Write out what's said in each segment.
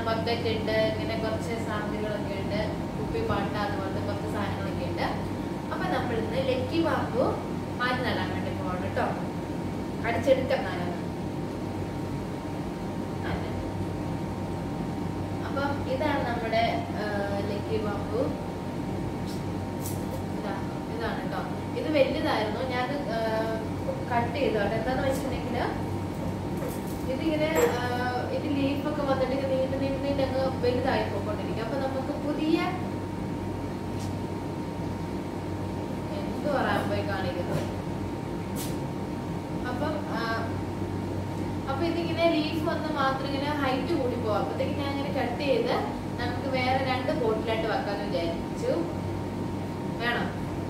Bucket ഉണ്ട് ഇങ്ങനെ കുറച്ച് സാധനങ്ങളൊക്കെ ഉണ്ട് കുപ്പി പാട്ട അതുപോലത്തെ കുറച്ച് സാധനങ്ങളൊക്കെ ഉണ്ട് അപ്പൊ നമ്മൾ ഇന്ന് ലക്കി ബാമ്പു മാറ്റി നടാൻ വേണ്ടി പോകണം കേട്ടോ അടിച്ചെടുക്കാം ഞാനത് അതെ. അപ്പം ഇതാണ് നമ്മുടെ ആ, ലക്കി ബാമ്പു ഇതാ, ഇതാണ് കേട്ടോ ഇത് വലുതായിരുന്നു ഞാൻ കട്ട് ചെയ്തു കേട്ടോ എന്താന്ന് വെച്ചിട്ടുണ്ടെങ്കിൽ ഇതിങ്ങനെ ആ, ഇത് ലീഫൊക്കെ വന്നിട്ട് ഇങ്ങനെ നീണ്ട് നീണ്ട് നീണ്ട് അങ്ങ് വലുതായി പോയിക്കൊണ്ടിരിക്കും അപ്പൊ നമുക്ക് പുതിയ എന്ത് പറയാൻ പോയി കാണിക്കുന്നത് അപ്പം ആ, അപ്പൊ ഇതിങ്ങനെ ലീഫ് വന്ന് മാത്രം ഇങ്ങനെ ഹൈറ്റ് കൂടി പോകും അപ്പത്തേക്ക് ഞാൻ ഇങ്ങനെ കട്ട് ചെയ്ത് നമുക്ക് വേറെ രണ്ട് ബോട്ടിലായിട്ട് വെക്കാന്ന് വിചാരിച്ചു വേണം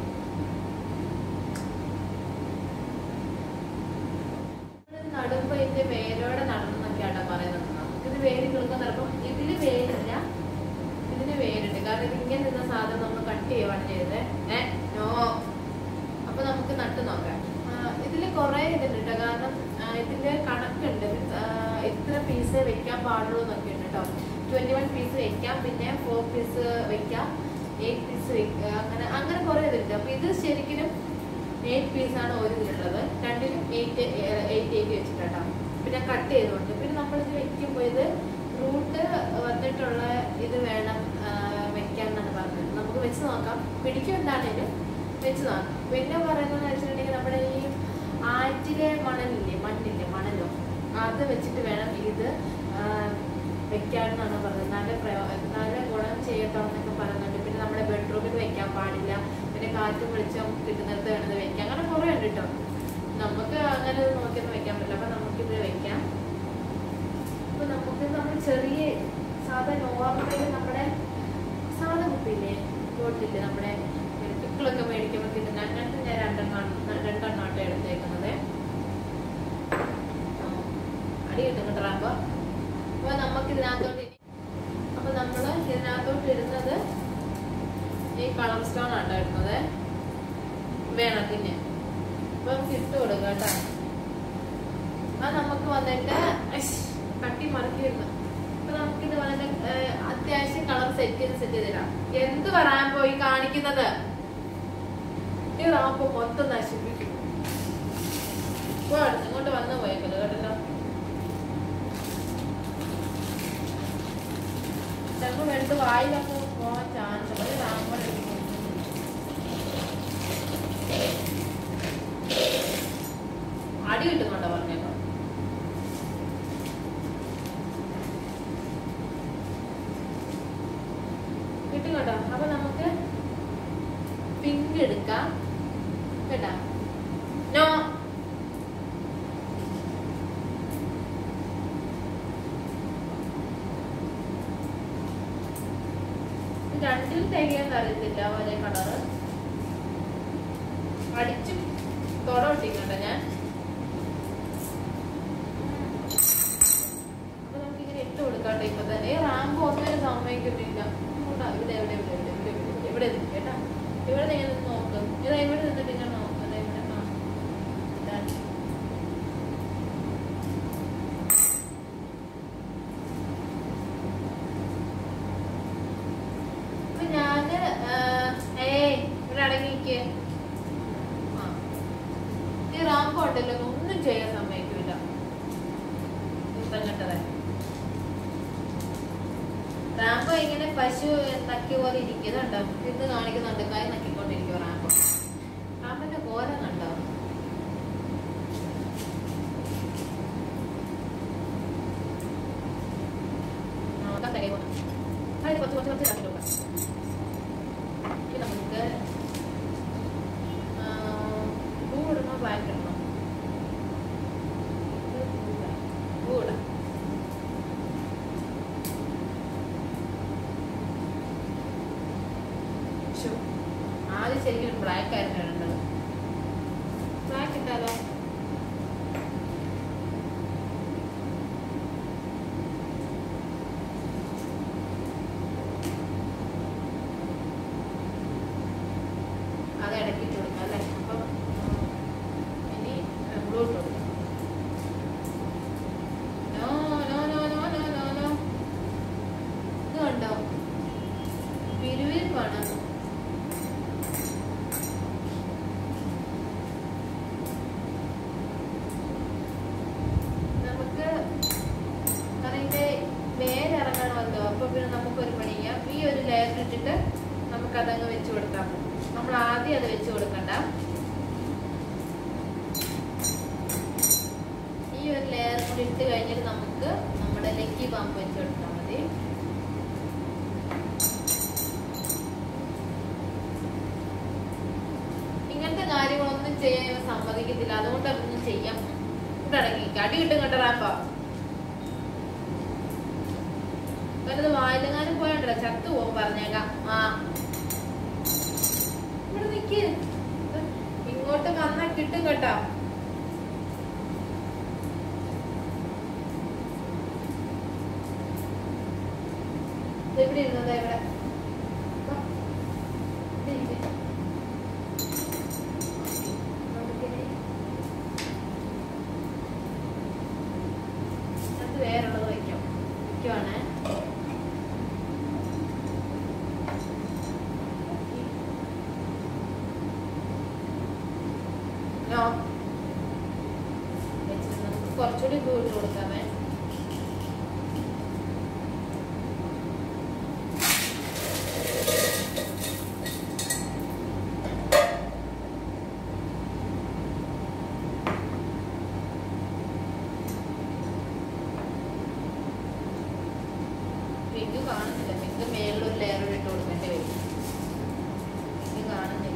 ഇത് നടുമ്പോ ഇതിന്റെ വേരോടെ നടണം എന്നൊക്കെയാട്ടോ പറയുന്നത് നമുക്കിത് വേര് കിളുക്കുന്ന അപ്പം ഇതില് വേരില്ല ഇതിന് വേരുണ്ട് കാരണം ഇത് ഇങ്ങനെ നിന്ന സാധനം നമ്മൾ കട്ട് ചെയ്യുവാണ് ചെയ്തത് ഏ നോ അപ്പൊ നമുക്ക് നട്ട് നോക്കാം ആ, ഇതില് കുറെ ഇതുണ്ട് കേട്ടോ കാരണം ആ, ഇതിന്റെ കണക്കുണ്ട് ആ, എത്ര പീസ് വെക്കാൻ പാടുള്ളൂ എന്നൊക്കെ ഉണ്ട് കേട്ടോ ട്വന്റി വൺ പീസ് വെക്കാം പിന്നെ ഫോർ പീസ് വെക്കാം എയ്റ്റ് പീസ് വെക്കുക അങ്ങനെ അങ്ങനെ കുറെ ഇതുണ്ട് അപ്പൊ ഇത് ശരിക്കും എയ്റ്റ് പീസാണ് ഒരു ഇതിലുള്ളത് രണ്ടിലും എയ്റ്റ് എയ്റ്റ് എയ്റ്റ് വെച്ചിട്ടാണ് പിന്നെ കട്ട് ചെയ്തുകൊണ്ട് പിന്നെ നമ്മളിത് വെക്കുമ്പോൾ ഇത് റൂട്ട് വന്നിട്ടുള്ള ഇത് വേണം ആ, വെക്കാൻ എന്നാണ് പറഞ്ഞത് നമുക്ക് വെച്ച് നോക്കാം പിടിക്കും എന്താണേലും വെച്ച് നോക്കാം പിന്നെ പറയുന്നത് വെച്ചിട്ടുണ്ടെങ്കിൽ നമ്മുടെ ഈ ആറ്റിലെ മണലില്ലേ മണ്ണില്ലേ മണലോ അത് വെച്ചിട്ട് വേണം ഇത് ആ, വെക്കാനെന്നാണ് പറഞ്ഞത് നല്ല പ്രയോ നല്ല ഗുണം ചെയ്യത്തോന്നൊക്കെ പറയുന്നുണ്ട് പിന്നെ നമ്മുടെ ബെഡ്റൂമിൽ വെക്കാൻ പാടില്ല പിന്നെ കാറ്റും വെളിച്ചം കിട്ടുന്നിടത്ത് വേണത് വെക്കാം അങ്ങനെ കുറേ ഉണ്ട് കേട്ടോ നമുക്ക് അങ്ങനെ നോക്കിയൊന്നും വെക്കാൻ പറ്റില്ല അപ്പൊ നമുക്കിത് വെക്കാം അപ്പൊ നമുക്ക് നമ്മൾ ചെറിയ സാധാ നോർമൽ നമ്മുടെ സാധാ കുപ്പിയില്ലേ ബോട്ടില് നമ്മുടെ പിക്കിളൊക്കെ മേടിക്കുമ്പോൾ കിട്ടുന്ന അങ്ങനത്തെ ഞാൻ രണ്ടെണ്ണം രണ്ടെണ്ണാട്ടോ എടുത്തേക്കുന്നത് ആ, അടി കിട്ടും കിട്ടാറാകുമ്പോ അപ്പൊ നമുക്ക് ഇതിനകത്തോട്ട് ഇനി- അപ്പൊ നമ്മള് ഇതിനകത്തോട്ട് ഇടുന്നത് ഈ കളർ സ്റ്റോൺ ആട്ടോ ഇടുന്നത് വേണത്തിന് അപ്പൊ നമുക്ക് ഇട്ട് കൊടുക്കാം കേട്ടോ അത് നമുക്ക് വന്നിട്ട് അശ്ശ്, കട്ടി മറക്കിയിരുന്നു അപ്പൊ നമുക്കിത് വന്നിട്ട് ഏഹ്, അത്യാവശ്യം കളർ സെറ്റ് ചെയ്ത് സെറ്റ് ചെയ്തിടാം എന്ത് പറയാൻ പോയി കാണിക്കുന്നത് ഈ റാമ്പ് മൊത്തം നശിപ്പിക്കും ഇപ്പൊ അടുത്ത് ഇങ്ങോട്ട് വന്നു പോയേക്കല്ലോ കേട്ടല്ലോ ചിലപ്പോ എടുത്ത് വായിലൊക്കെ പോകാൻ ചാൻസ് ഉണ്ട് റാമ്പോടെ അടി കിട്ടുന്നുണ്ടോ പറഞ്ഞേക്കോ കിട്ടും കേട്ടോ അപ്പൊ നമുക്ക് പിങ്ക് എടുക്കാം കേട്ടാ നോ ഇത് രണ്ടിൽ തികയാൻ അറിയത്തില്ല ഒരേ കളറ് അടിച്ചു തുട ഒട്ടിക്കണ്ട ഞാൻ അപ്പൊ നമുക്ക് ഇങ്ങനെ ഇട്ട് കൊടുക്കാട്ടെ ഇപ്പൊ തന്നെ റാമ്പ് ഒന്നിനും സമ്മതിക്കുന്നില്ല ഇങ്ങോട്ടാ, ഇവിടെ ഇവിടെ ഇവിടെ ഇവിടെ ഇവിടെ ഇവിടെ ഇവിടെ നിൽക്ക് കേട്ടാ ഇവിടെ നിങ്ങൾ നിന്ന് നോക്ക് ഇതാ ഇവിടെ നിന്നിട്ട് ഇങ്ങനെ നോക്ക് ദേ ഇവിടെ ആ ഇതാണ്. അപ്പൊ ഞാന് ഏയ് ഇവിടെ അടങ്ങിക്ക് ആ ഈ റാമ്പ് ഉണ്ടല്ലോ ഒന്നും ചെയ്യാൻ സമ്മതിക്കൂല ഇപ്പങ്ങട്ടതെ റാമ്പ് ഇങ്ങനെ പശു നക്കിയ പോലെ ഇരിക്കുന്നുണ്ടോ ഇന്ന് കാണിക്കുന്നുണ്ട് കൈ നക്കിക്കൊണ്ടിരിക്കും റാമ്പ് റാമ്പിന്റെ കോലം കണ്ടോ നോക്കാം തലയിൽ പോണം അതിന് കുറച്ച് കുറച്ച് കുറച്ച് ഇതാക്കി നോക്കാം ഇനി നമുക്ക് പൂ ഇടണോ ബ്ലാക്ക് ഇടണോ പൂ ഇടാം ശ്ശോ. ആദ്യം ശരിക്കും ബ്ലാക്ക് ആയിരുന്നു ഇടേണ്ടത് ബ്ലാക്ക് ഇട്ടാലോ അത് ഇടയ്ക്ക് ഇട്ട് കൊടുക്കാം അല്ലേ അപ്പം ഉം, ഇനി ബ്ലൂ ഇട്ട് കൊടുക്കാം no no no no no no no സെറ്റപ്പാണ് നമുക്ക് അതിന്റെ വേരിറങ്ങണമല്ലോ അപ്പൊ പിന്നെ നമുക്കൊരു പണി ചെയ്യാം ഈ ഒരു ലെയർ ഇട്ടിട്ട് നമുക്ക് അതങ്ങ് വെച്ച് കൊടുക്കാം നമ്മൾ ആദ്യം അത് വെച്ച് കൊടുക്കണ്ട ഈ ഒരു ലെയർ കൂടി ഇട്ട് കഴിഞ്ഞിട്ട് നമുക്ക് നമ്മുടെ ലക്കി പാമ്പ് വെച്ച് കൊടുത്താൽ മതി ഇങ്ങനത്തെ കാര്യങ്ങളൊന്നും ചെയ്യാൻ ഇവൻ സമ്മതിക്കത്തില്ല അതുകൊണ്ട് അതൊന്നും ചെയ്യാം ഇവിടെ ഇറങ്ങി അടി കിട്ടും കേട്ടോ റാപ്പ വെറുതെ വായിലെങ്ങാനും പോയണ്ടല്ലോ ചത്തു പോകും പറഞ്ഞേക്കാം ആ ഇവിടെ നിക്ക് ഇങ്ങോട്ട് വന്നാ കിട്ടും കേട്ടോ ദേ ഇവിടെ ഇരുന്നതാ ഇവിടെ വാ. ദേ ഇരിക്ക്. നോക്കിക്കേ. അത് വേറുള്ളത് വയ്ക്കാം വയ്ക്കുവാണേ നോ വെച്ചിട്ട് നമുക്ക് കുറച്ചുകൂടി കൂടി കൊടുക്കാമേ പിങ്ക് കാണുന്നില്ല പിങ്ക് മേളിലൊരു ലെയർ ഇട്ട് കൊടുക്കേണ്ടി വരും പിങ്ക് കാണുന്നില്ല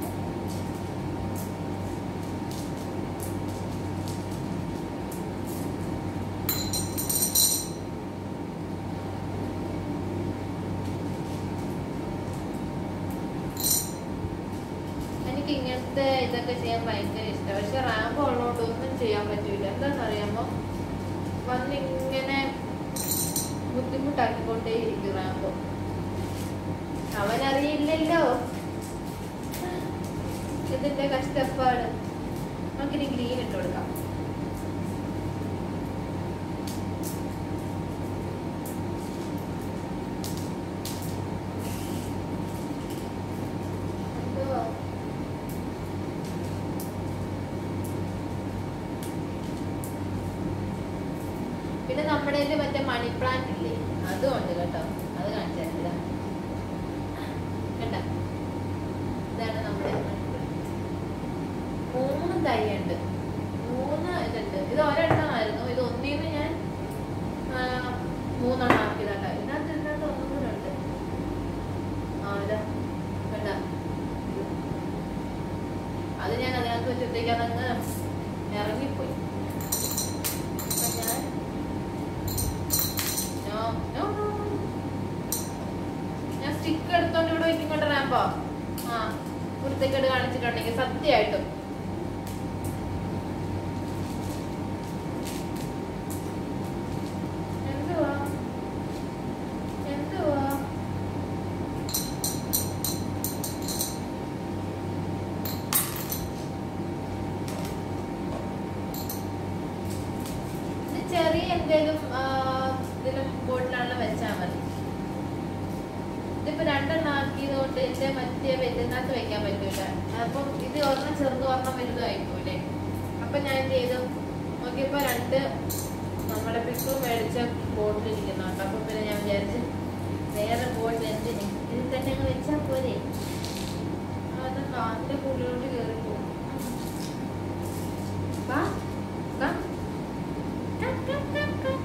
എനിക്ക് ഇങ്ങനത്തെ ഇതൊക്കെ ചെയ്യാൻ ഭയങ്കര ഇഷ്ടം പക്ഷെ റാമ്പ് ഉള്ളതുകൊണ്ട് ഒന്നും ചെയ്യാൻ പറ്റൂല എന്താണെന്നറിയാമോ വന്നിങ്ങനെ ബുദ്ധിമുട്ടാക്കിക്കൊണ്ടേ ഇരിക്കും റാമ്പോ അവനറിയില്ലല്ലോ ഇതിന്റെ കഷ്ടപ്പാട് നമുക്കിനി ഗ്രീൻ ഇട്ട് കൊടുക്കാം എന്തുവാ? പിന്നെ നമ്മുടെ കയ്യില് മറ്റേ മണി പ്ലാന്റ് ഇല്ലേ അതും ഉണ്ട് കേട്ടോ അത് കാണിച്ചു തരില്ല കേട്ടോ ഇതാണ് നമ്മുടെ money plant. മൂന്ന് തൈ ഉണ്ട് മൂന്ന് ഇതുണ്ട് ഇത് ഒരെണ്ണമായിരുന്നു ഇത് ഒന്നിന്ന് ഞാൻ ആ, മൂന്നെണ്ണം ആക്കിയതാട്ടോ ഇതിനകത്ത് ഇതിനകത്ത് ഒന്നും കൂടെ ഉണ്ട് ആ ഇതാ കണ്ട അത് ഞാൻ അതിനകത്ത് വെച്ചത്തേക്ക് അതങ്ങ് ഇറങ്ങിപ്പോയി അപ്പൊ ഞാൻ No, no, no, no. ഞാൻ സ്റ്റിക്ക് എടുത്തോണ്ട് ഇവിടെ വെക്കിക്കൊണ്ട് റാമ്പോ ആ കുരുത്തക്കേട് കാണിച്ചിട്ടുണ്ടെങ്കിൽ സത്യമായിട്ടും എന്തുവാ എന്തുവാ ഇത് ചെറിയ എന്തേലും ആ, ഇതിലും ബോട്ടിലാണെങ്കിലും വെച്ചാൽ മതി ഇതിപ്പോ രണ്ടെണ്ണം ആക്കിയത് കൊണ്ട് എന്റെ മറ്റേ വലുതിനകത്ത് വെക്കാൻ പറ്റൂല അപ്പം ഇത് ഒരെണ്ണം ചെറുത് ഒരെണ്ണം വലുതായിപ്പോലെ അപ്പൊ ഞാൻ എന്ത് ചെയ്തു നോക്കിയപ്പോ രണ്ട് നമ്മുടെ പിക്കു മേടിച്ച ബോട്ടിൽ ഇരിക്കുന്നുണ്ട് അപ്പൊ പിന്നെ ഞാൻ വിചാരിച്ചു വേറെ ബോട്ടിൽ എന്തിന് ഇതിൽ തന്നെ അങ്ങ് വെച്ചാൽ പോരെ അത് കാലിന്റെ പുള്ളിലോട്ട് കയറി പോകും വാ വാ Come, come, come, come.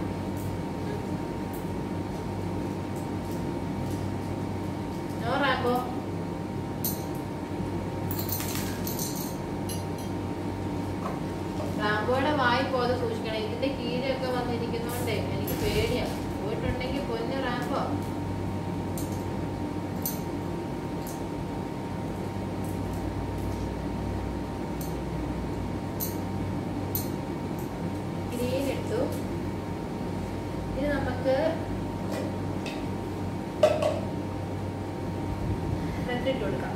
No, Rambo. റാംബോയുടെ വായി പോലെ സൂക്ഷിക്കണം ഇതിന്റെ കീഴൊക്കെ വന്നിരിക്കുന്നോണ്ടേ എനിക്ക് പേടിയാ പോയിട്ടുണ്ടെങ്കിൽ പൊന്നു റാംബോ ഗ്രീൻ ഇട്ടു ഇത് നമുക്ക് റെഡ് ഇട്ട് കൊടുക്കാം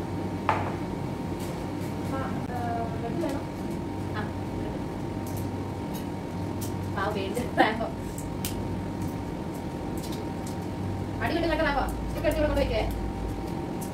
ആ, ആ, red വേണോ? ആ, red. ആ, വീണ്ടും റാമ്പോ. അടി കിട്ടും കേട്ടോ റാമ്പോ. ഇതൊക്കെ എടുത്ത് ഇവിടെ കൊണ്ട് വെക്കേ.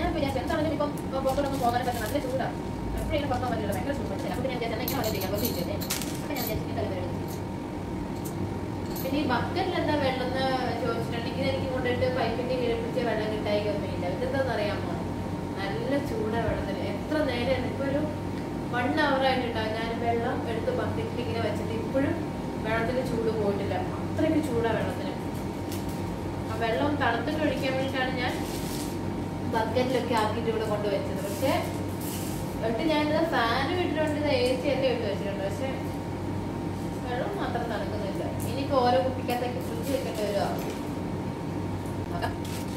ഞാൻ വിചാരിച്ചു എന്താണെങ്കിലും ഇപ്പം പുറത്തോട്ടൊന്നും പോകാൻ പറ്റും നല്ല ചൂടാണ് എപ്പോഴും ഇങ്ങനെ പുറത്താൻ പറ്റില്ല ഭയങ്കര ചൂട് പറ്റില്ല അപ്പോൾ ഞാൻ വിചാരിച്ചു ഇങ്ങനെ വല്ല ചെയ്യാൻ കുറച്ച് ഇരിക്കട്ടെ അപ്പം ഞാൻ വിചാരിച്ചു തല വരെ പിന്നെ ഈ ബക്കറ്റിൽ എന്താ വെള്ളം എന്ന് ചോദിച്ചിട്ടുണ്ടെങ്കിൽ എനിക്ക് കൊണ്ടിട്ട് പൈപ്പിന്റെ കീഴിൽ പിടിച്ച വെള്ളം കിട്ടായിക്കൊന്നുമില്ല ഇതെന്താണെന്ന് അറിയാമോ നല്ല ചൂടാ വെള്ളത്തിന് എത്ര നേരം ഇപ്പൊ ഒരു വൺ അവർ ആയിട്ടുണ്ടാവും ഞാൻ വെള്ളം എടുത്ത് ബക്കറ്റിൽ ഇങ്ങനെ വെച്ചിട്ട് ഇപ്പോഴും വെള്ളത്തിന് ചൂട് പോയിട്ടില്ല അത്രയ്ക്ക് ചൂടാ വെള്ളത്തിന് ആ വെള്ളം തണുത്തിട്ട് ഒഴിക്കാൻ വേണ്ടിയിട്ടാണ് ഞാൻ ബക്കറ്റിലൊക്കെ ആക്കിയിട്ട് ഇവിടെ കൊണ്ടുവച്ചത് പക്ഷെ എന്നിട്ട് ഞാനിത് ഫാനും ഇട്ടിട്ടുണ്ട് എ സി ഒക്കെ ഇട്ട് വെച്ചിട്ടുണ്ട് പക്ഷെ വെള്ളം മാത്രം തണുക്കുന്നില്ല ഇനിയിപ്പോ ഓരോ കുപ്പിക്കകത്തേക്ക് ഫ്രിഡ്ജ് വെക്കേണ്ടി വരുമോ നോക്കാം.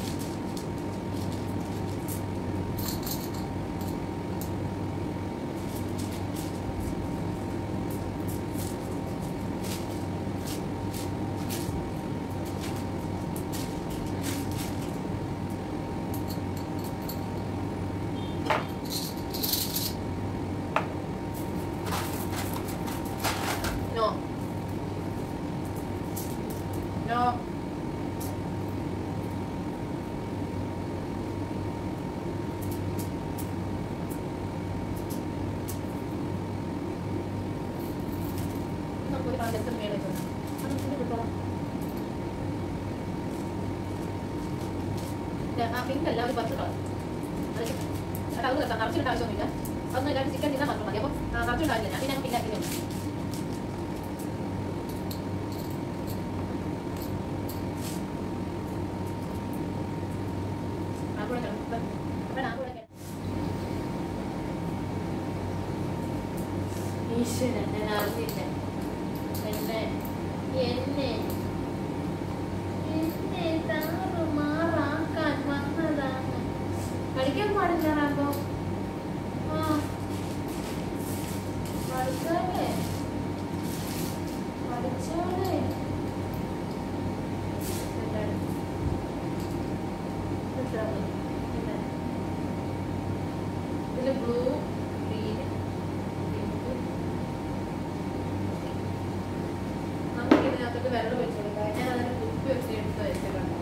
No. No. നമുക്കൊരു പാചകത്തിന് മേലെ വെച്ചോളാം. അത് ഇതിന്റെ ഉള്ളിൽ ഇത് ആ പിങ്ക് അല്ല ഒരു പച്ച കളർ അത് അത് അത് വെക്കാം നിറച്ചിട്ട് ആവശ്യമൊന്നുമില്ല അതൊന്നും ഇല്ലാണ്ട് ചിക്കൻ തിന്നാൻ മാത്രം മതി അപ്പം നിറച്ചിട്ട് ആവശ്യമില്ല പിന്നെ ഞാൻ പിന്നെ ആക്കി ആകൂടെ കിടക്കും അപ്പം ആകൂടെ കിടക്കും ഈശ്വരൻ ഞാൻ അറിഞ്ഞില്ല എന്നെ എന്നെ എന്നെ താറുമാറാക്കാൻ വന്നതാണ് കളിക്കാൻ പാടില്ല റാമ്പോ ആ പഠിച്ചോളെ പഠിച്ചോളെ എന്താണ് എന്താണ് എന്താണ് ഇതില് ബ്ലൂ ഗ്രീൻ നമുക്ക് ഇതിനകത്തോട്ട് വെള്ളം ഒഴിച്ചു കൊടുക്കാം ഞാൻ അതിന് കുപ്പി ഒക്കെ എടുത്ത് വെച്ചിട്ടുണ്ട്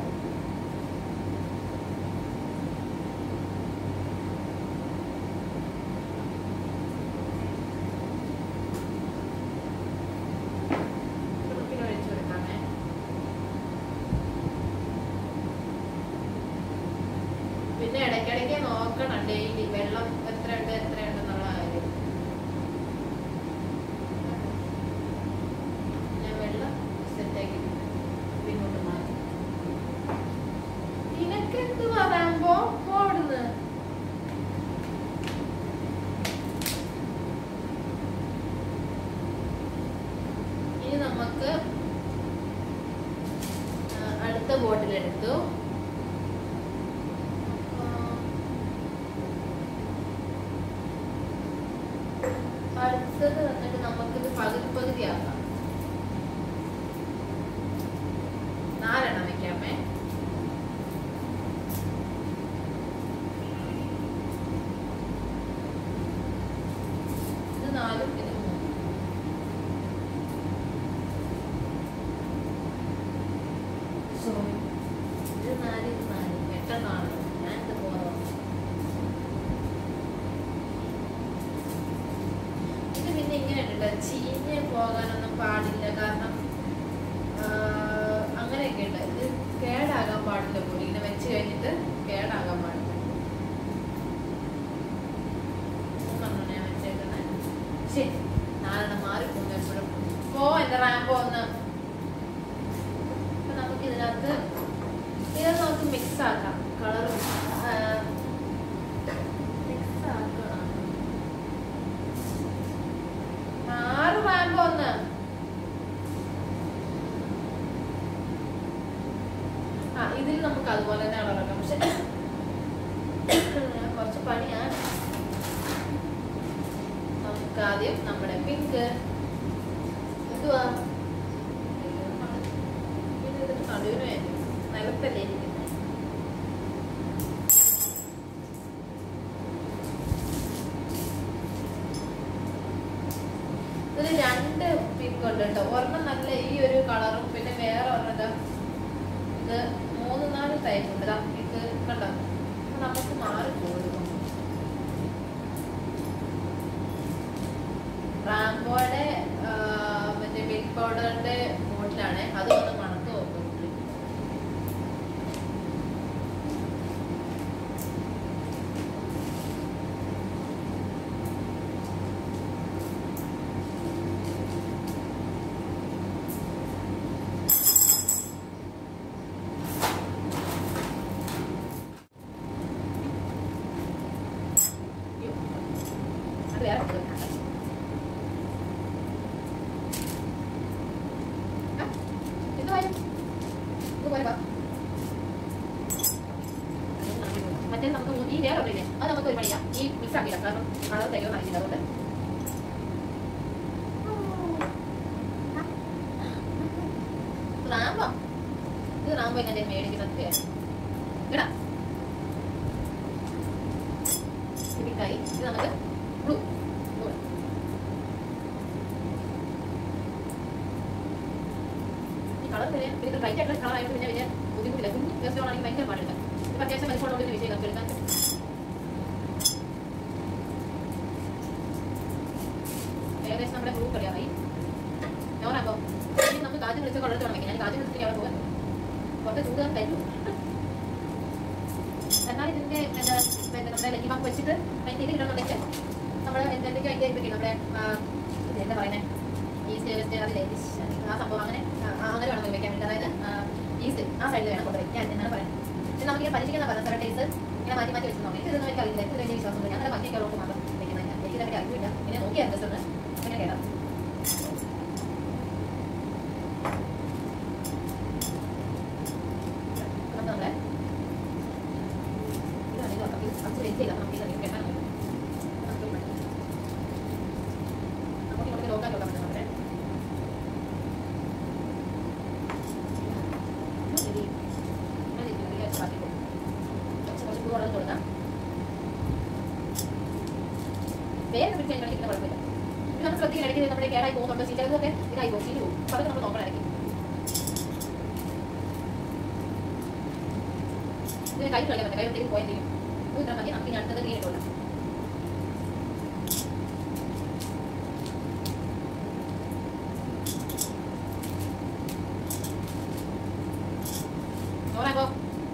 കുപ്പിയിൽ ഒഴിച്ചു കൊടുക്കാമേ പിന്നെ ഇടയ്ക്കിടയ്ക്ക് നോക്കണം ഡെയിലി വെള്ളം എത്രയുണ്ട് എത്രയുണ്ട് എന്നുള്ള കാര്യം ഞാൻ വെള്ളം സെറ്റാക്കി പിന്നോട്ട് മാറ്റി നിനക്കെന്ത് പറയുമ്പോ ഓടുന്ന് ഇനി നമുക്ക് ആ, അടുത്ത ബോട്ടിലെടുത്തു അടുത്തത് വന്നിട്ട് നമുക്കിത് പകുതി പകുതിയാക്കാം നാലെണ്ണം വെക്കാമേ ഇത് നാലും ഇത് മൂന്നും സോറി ഇത് നാല് ഇത് നാല് എട്ടെണ്ണമാണ് ഞാൻ ഇത് പോകാം ഇത് പിന്നെ ഇങ്ങനെ ഉണ്ട് ചീഞ്ഞ് പോകാനൊന്നും പാടില്ല കാരണം ആ, അങ്ങനെയൊക്കെ ഉണ്ട് ഇത് കേടാകാൻ പാടില്ല പോലും ഇങ്ങനെ വെച്ച് കഴിഞ്ഞിട്ട് കേടാകാൻ പാടില്ല മൂന്നെണ്ണം ഞാൻ വെച്ചേക്കുന്നത് ശരി നാലെണ്ണം മാറി പോകുന്നു എപ്പോഴും പോ എന്റെ റാമ്പോ ഒന്ന് അപ്പൊ നമുക്ക് ഇതിനകത്ത് ഇത് നമുക്ക് മിക്സ് ആക്കാം കളർ മിക്സ് ആക്കണം ആറ് റാമ്പോ ഒന്ന് ആ ഇതിൽ നമുക്ക് അതുപോലെ തന്നെ കളറാക്കാം പക്ഷെ കുറച്ച് പണിയാണ് നമുക്ക് ആദ്യം നമ്മുടെ പിങ്ക് എന്തുവാ പിന്നെ ഇതിന് നടുവിന് വേണ്ടി നിലത്തല്ലേ ഇരിക്കുന്നത് ഇതിൽ രണ്ട് പിങ്ക് ഉണ്ട് കേട്ടോ ഒരെണ്ണം നല്ല ഈ ഒരു കളറും പിന്നെ വേറെ ഒരെണ്ണം ഇതാ. ഇത് മൂന്ന് നാല് ടൈപ്പ് ഉണ്ട് ദാ ഇത് കണ്ടോ അപ്പൊ നമുക്ക് മാറിപ്പോകും മറ്റേ നമുക്ക് ഈ വേറെ ഒന്നില്ലേ അത് നമുക്ക് ഒരു പണിയാം ഈ മിക്സ് ആക്കിയില്ല കാരണം അളവ് തരുമോ അറിയില്ല അതുകൊണ്ട് റാമ്പോ ഇത് റാമ്പോ എങ്ങനെ മേടിക്കുന്നത് ഇടാ ഇതിക്കായി ഇത് നമുക്ക് ബ്ലൂ ഈ കളർ പിന്നെ ഇത് ബ്രൈറ്റ് ആയിട്ടുള്ള കളർ ആയതുകൊണ്ട് പിന്നെ വലിയ ബുദ്ധിമുട്ടില്ല കുഞ്ഞ് ഗസ്റ്റ് ആണെങ്കിൽ ഭയങ്കര പാടില്ല ഇപ്പം അത്യാവശ്യം വലിപ്പമുള്ള ഒരു വിഷയം നമുക്ക് എടുക്കാൻ ഏകദേശം നമ്മുടെ ബ്ലൂ കളിയായി നോറാകുമ്പോൾ ഇനി നമുക്ക് കാറ്റ് വിളിച്ച് കൊള്ളത്ത് വേണം ഞാൻ കാറ്റ് വിളിച്ചിട്ട് അവിടെ പോകാൻ കുറച്ച് ചൂട് തരും എന്നാൽ ഇതിന്റെ എന്താ പിന്നെ നമ്മുടെ ലക്കിമാക്ക് വെച്ചിട്ട് അതിന്റെ ഇത് ഇടണമെന്നുണ്ടെങ്കിൽ നമ്മൾ എന്തൊക്കെയോ അതിന്റെ ഇത് കിട്ടും നമ്മുടെ ആ, ഇത് എന്താ പറയുന്നത് ഈസ്റ്റ് വെസ്റ്റ് അതിലെ ആ സംഭവം അങ്ങനെ ആ, അങ്ങനെ വേണം വെക്കാൻ വേണ്ടി അതായത് ഈസ്റ്റ് ആ സൈഡിൽ വേണം കൊണ്ടുവയ്ക്കാൻ എന്നാണ് പറയുന്നത് ഇത് നമുക്കിങ്ങനെ പരീക്ഷിക്കുന്ന പറഞ്ഞ സെവൻ ഡേയ്സ് ഇങ്ങനെ മാറ്റി മാറ്റി വെച്ച് നോക്കി ഇതൊന്നും എനിക്ക് അറിയില്ല ഇത് വലിയ വിശ്വാസമുണ്ട് ഞാൻ അങ്ങനെ മാറ്റിയൊക്കെ മാത്രം വെക്കുന്നതില്ല എനിക്ക് ഇതൊക്കെ അറിയില്ല പിന്നെ നോക്കിയാൽ ജസ്റ്റ് ഒന്ന് അങ്ങനെ കേടാം നമുക്ക് നമ്മളെ ഇത് അതിൽ നമുക്ക് കുറച്ച് വെയിറ്റ് ചെയ്താൽ നമുക്ക് ഇത് കേട്ടാൽ മതി. നമുക്ക് ഒരു മണി. നമുക്ക് ഇങ്ങോട്ട് നോക്കാൻ നോക്കാൻ പറ്റും നമ്മുടെ ശരി. ഞാൻ ഇത് ചെറിയ ചപ്പാത്തി കൊടുക്കും. കുറച്ച് കുറച്ച് ചൂടുവെള്ളം കൊടുക്കാം. വേഗം പിടിച്ച് കഴിഞ്ഞാൽ ഇങ്ങനെ കുഴപ്പമില്ല. ഇത് നമ്മൾ ശ്രദ്ധിക്കണം ഇടയ്ക്ക് നമ്മുടെ കേടായി പോകുന്നുണ്ട് ചിലതൊക്കെ ഇതായി പോകും ചീഞ്ഞ് പോകും അപ്പോൾ അതൊക്കെ നമ്മൾ നോക്കണം ഇടയ്ക്ക് ഇതിന് കൈ കളിക്കാൻ പറ്റില്ല കൈ ഒത്തിരി പോയാൽ ചെയ്യും ഇത്ര മതി നമുക്ക് ഇനി അടുത്തത് ഗ്രീൻ ഇട്ടുകൊള്ളാം നോറാക്കോ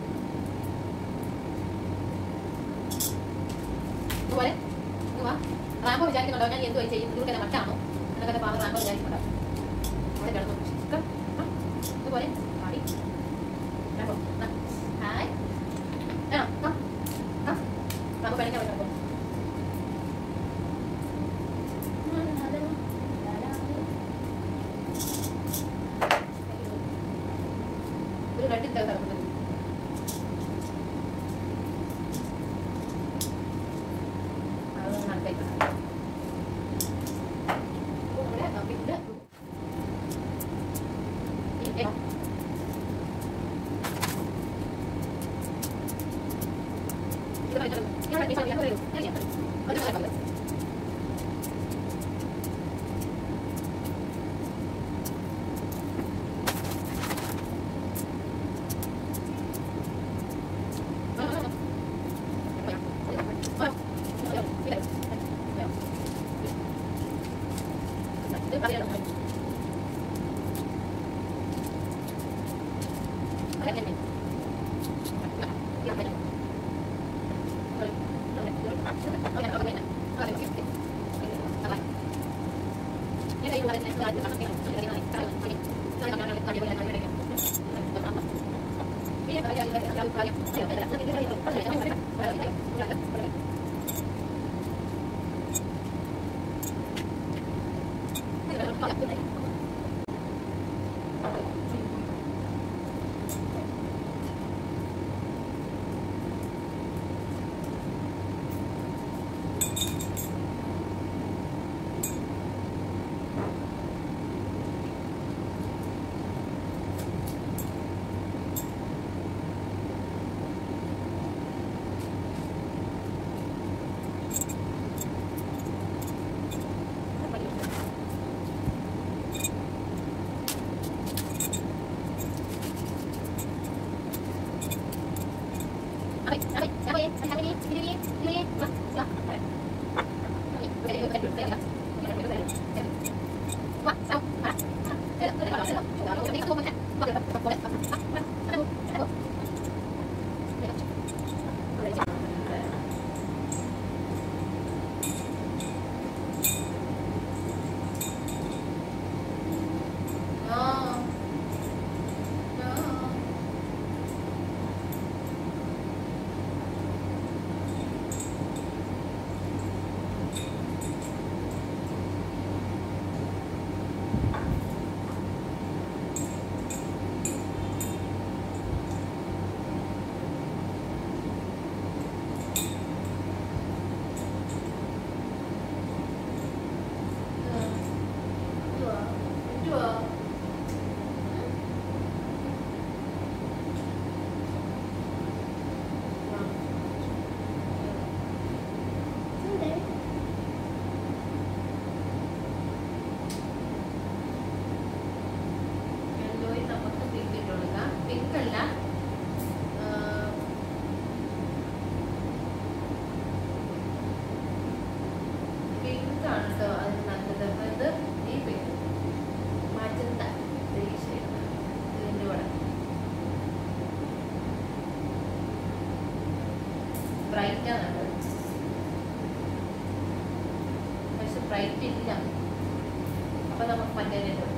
ഇതുപോലെ ഇങ്ങ് വാ റാമ്പോ വിചാരിക്കുന്നുണ്ടോ ഞാൻ എന്തുവായി ചെയ്യും ഇതുപോലെ തന്നെ മറ്റാണോ എന്നൊക്കെ പാവം റാമ്പോ വിചാരിക്കുന്നുണ്ടോ അവിടെ കിടന്നു ഇക്ക, ആ, ഇതുപോലെ പാടി റാമ്പോ ആ, ഹായ് ആ ആ ആ റാമ്പോ പണിക്കാൻ കിടക്കും ഒരു റെഡ് ഇട്ട കിടക്കുന്നത് അതൊന്ന് നടത്തേക്കാം നമ്മുടെ പിന്നെ ഈ ഏ- ഇത് കഴിച്ചോ. ഞാൻ ഇവിടെ ഞാൻ ഇവിടെ ഞാൻ ചെയ്യാം. അത് നടക്കാം. സ്പ്രൈറ്റ് ആണ് പക്ഷെ സ്പ്രൈറ്റ് ഇല്ല അപ്പൊ നമുക്ക് മറ്റേ കൊടുക്കാം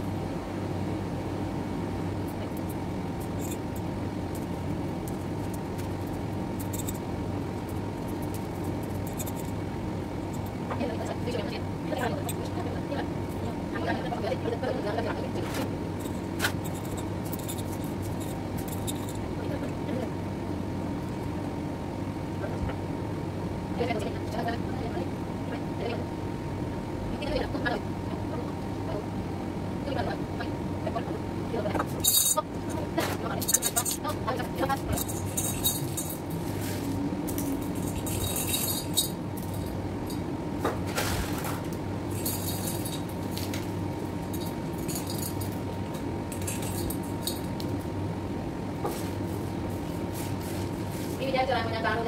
ഈ വിചാരിച്ചാൽ ഞാൻ കാണൂല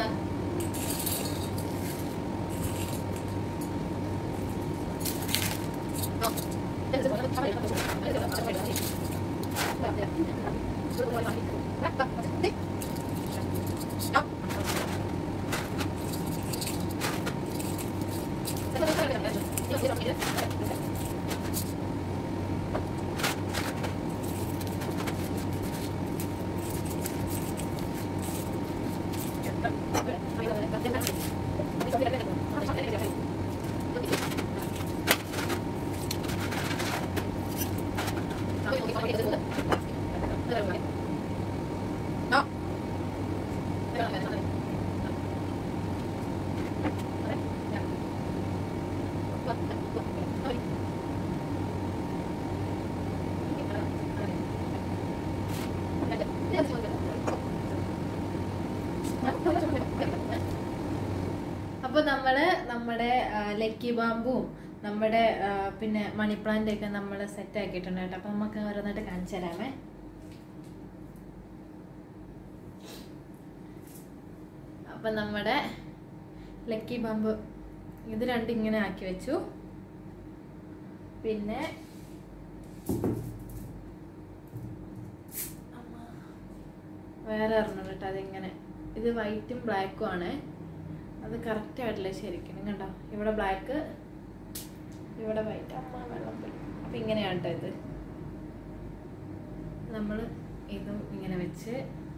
അപ്പൊ നമ്മള് നമ്മുടെ ആ, ലക്കി ബാമ്പും നമ്മുടെ ആ, പിന്നെ മണി പ്ലാന്റ് ഒക്കെ നമ്മൾ സെറ്റ് ആക്കിയിട്ടുണ്ട് കേട്ടോ അപ്പൊ നമുക്ക് ഓരോന്നായിട്ട് കാണിച്ചു തരാമേ അപ്പൊ നമ്മുടെ ലക്കി ബാമ്പ് ഇത് രണ്ടും ഇങ്ങനെ ആക്കി വെച്ചു പിന്നെ അമ്മ. വേറെ ഒരെണ്ണം കേട്ടോ അതിങ്ങനെ ഇത് വൈറ്റും ബ്ലാക്കും ആണ് അത് കറക്റ്റ് ആയിട്ടില്ല ശരിക്കും കണ്ടോ ഇവിടെ ബ്ലാക്ക് ഇവിടെ വൈറ്റ് അമ്മ വെള്ളം പോയി അപ്പൊ ഇങ്ങനെയാണ് കേട്ടോ ഇത് നമ്മൾ ഇതും ഇങ്ങനെ വെച്ച്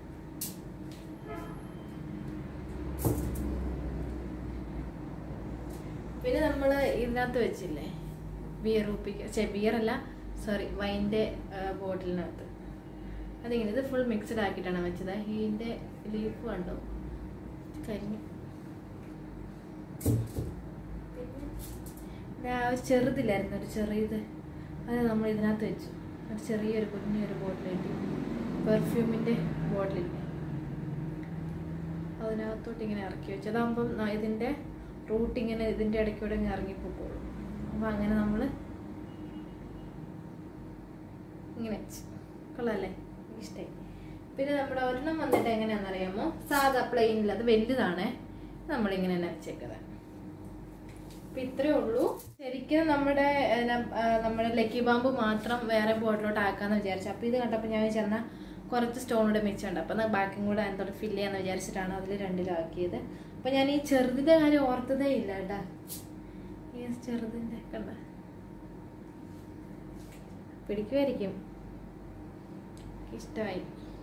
പിന്നെ നമ്മൾ ഇതിനകത്ത് വെച്ചില്ലേ ബിയർ ഉപ്പിക്ക ചെ ബിയറല്ല സോറി വൈൻ്റെ ബോട്ടിലിനകത്ത് അതിങ്ങനെ ഇത് ഫുൾ മിക്സ്ഡ് ആക്കിയിട്ടാണ് വെച്ചത് ഇതിൻ്റെ ലീഫ് കണ്ടോ കരിഞ്ഞു പിന്നെ ദാ ഒരു ചെറുതില്ലായിരുന്നു ഒരു ചെറിയത് അത് നമ്മൾ ഇതിനകത്ത് വെച്ചു ഒരു ചെറിയൊരു കുഞ്ഞൊരു ബോട്ടിലിട്ട് പെർഫ്യൂമിൻ്റെ ബോട്ടിലില്ലേ അതിനകത്തോട്ട് ഇങ്ങനെ ഇറക്കി വെച്ചു അതാകുമ്പം ന- ഇതിൻ്റെ റൂട്ട് ഇങ്ങനെ ഇതിൻ്റെ ഇടയ്ക്കൂടെ ഇങ്ങനെ ഇറങ്ങിപ്പോക്കോളും അപ്പം അങ്ങനെ നമ്മൾ ഇങ്ങനെ വെച്ച് കൊള്ളാല്ലേ ഇഷ്ടമായി പിന്നെ നമ്മുടെ ഒരെണ്ണം വന്നിട്ട് എങ്ങനെയാണെന്ന് അറിയാമോ സാധാ പ്ലെയിനിൽ അത് വലുതാണ് നമ്മളിങ്ങനെ തന്നെ വെച്ചേക്കുന്നത് അപ്പൊ ഇത്രേ ഉള്ളൂ ശരിക്കും നമ്മുടെ ഏഹ്, നം- ആ, നമ്മുടെ ലക്കി ബാമ്പ് മാത്രം വേറെ ബോട്ടിലോട്ട് ആക്കാന്ന് വിചാരിച്ചു അപ്പൊ ഇത് കണ്ടപ്പോൾ ഞാൻ വിചാരിച്ച കുറച്ച് സ്റ്റോൺ കൂടെ മിച്ചമുണ്ട് അപ്പൊ ബാക്കിയും കൂടെ അതിനോട് ഫില്ല് ചെയ്യാന്ന് വിചാരിച്ചിട്ടാണ് അതിൽ രണ്ടിലാക്കിയത് അപ്പൊ ഞാൻ ഈ ചെറുതിന്റെ കാര്യം ഓർത്തതേ ഇല്ല കേട്ടാ ഈ ചെറുതിന്റെ കണ്ട പിടിക്കുമായിരിക്കും ഇഷ്ടമായി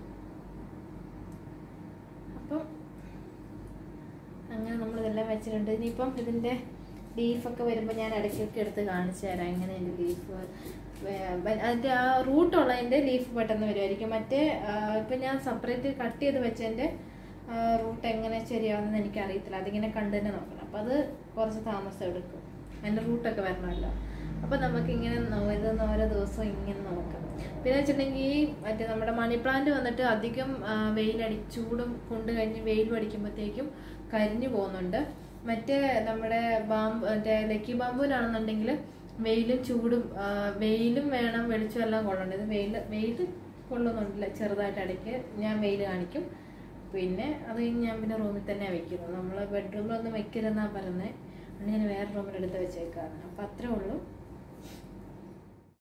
അപ്പം അങ്ങനെ നമ്മൾ ഇതെല്ലാം വെച്ചിട്ടുണ്ട് ഇനിയിപ്പം ഇതിൻ്റെ ലീഫൊക്കെ വരുമ്പോൾ ഞാൻ ഇടയ്ക്കൊക്കെ എടുത്ത് കാണിച്ചു തരാം എങ്ങനെ എൻ്റെ ലീഫ് അതിൻ്റെ ആ റൂട്ടുള്ളതിൻ്റെ ലീഫ് പെട്ടെന്ന് വരുമായിരിക്കും മറ്റേ ആ, ഇപ്പം ഞാൻ സെപ്പറേറ്റ് കട്ട് ചെയ്ത് വെച്ചതിൻ്റെ റൂട്ട് എങ്ങനെ ശരിയാവുമെന്ന് എനിക്ക് അറിയത്തില്ല അതിങ്ങനെ കണ്ടു തന്നെ നോക്കണം അപ്പം അത് കുറച്ച് താമസം എടുക്കും അതിൻ്റെ റൂട്ടൊക്കെ വരണമല്ലോ അപ്പം നമുക്കിങ്ങനെ നോ- ഇത് ഓരോ ദിവസവും ഇങ്ങനെ നോക്കാം പിന്നെ വെച്ചിട്ടുണ്ടെങ്കിൽ ഈ മറ്റേ നമ്മുടെ മണി പ്ലാന്റ് വന്നിട്ട് അധികം ആ, വെയിലടി ചൂടും കൊണ്ട് കഴിഞ്ഞ് വെയിൽ അടിക്കുമ്പോഴത്തേക്കും കരിഞ്ഞു പോകുന്നുണ്ട് മറ്റേ നമ്മുടെ ബാമ്പ് മറ്റേ ലക്കി ബാമ്പൂലാണെന്നുണ്ടെങ്കിൽ വെയിലും ചൂടും ആ, വെയിലും വേണം വെളിച്ചം എല്ലാം കൊള്ളണ്ട ഇത് വെയിൽ വെയിൽ കൊള്ളുന്നുണ്ടല്ല ചെറുതായിട്ട് ഇടയ്ക്ക് ഞാൻ വെയിൽ കാണിക്കും പിന്നെ അത് കഴിഞ്ഞ് ഞാൻ പിന്നെ റൂമിൽ തന്നെ വെക്കുന്നത് നമ്മൾ ബെഡ്റൂമിലൊന്നും വെക്കരുതെന്നാണ് പറയുന്നത് അതുകൊണ്ട് ഞാൻ വേറെ റൂമിൽ എടുത്ത് വെച്ചേക്കാണ് അപ്പം അത്രേ ഉള്ളൂ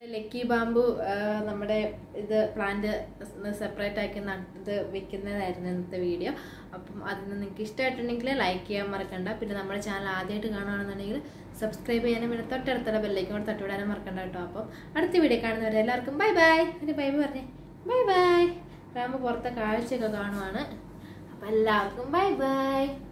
ലക്കി ബാമ്പു ആ, നമ്മുടെ ഇത് പ്ലാന്റ് സെപ്പറേറ്റ് ആക്കി നട്ട് ഇത് വെക്കുന്നതായിരുന്നു ഇന്നത്തെ വീഡിയോ അപ്പം അതിന് നിങ്ങൾക്ക് ഇഷ്ടമായിട്ടുണ്ടെങ്കിൽ ലൈക്ക് ചെയ്യാൻ മറക്കണ്ട പിന്നെ നമ്മുടെ ചാനൽ ആദ്യമായിട്ട് കാണുകയാണെന്നുണ്ടെങ്കിൽ സബ്സ്ക്രൈബ് ചെയ്യാനും പിന്നെ തൊട്ടടുത്തുള്ള ബെല്ലേക്കും കൂടെ തട്ടുവിടാനും മറക്കണ്ട കേട്ടോ അപ്പം അടുത്ത വീഡിയോ കാണുന്നവരെ എല്ലാവർക്കും ബൈ ബൈ ഒരു ബൈ പറഞ്ഞേ ബൈ ബൈ രാമ പുറത്തെ കാഴ്ചയൊക്കെ കാണുവാണ് അപ്പം എല്ലാവർക്കും ബൈ ബൈ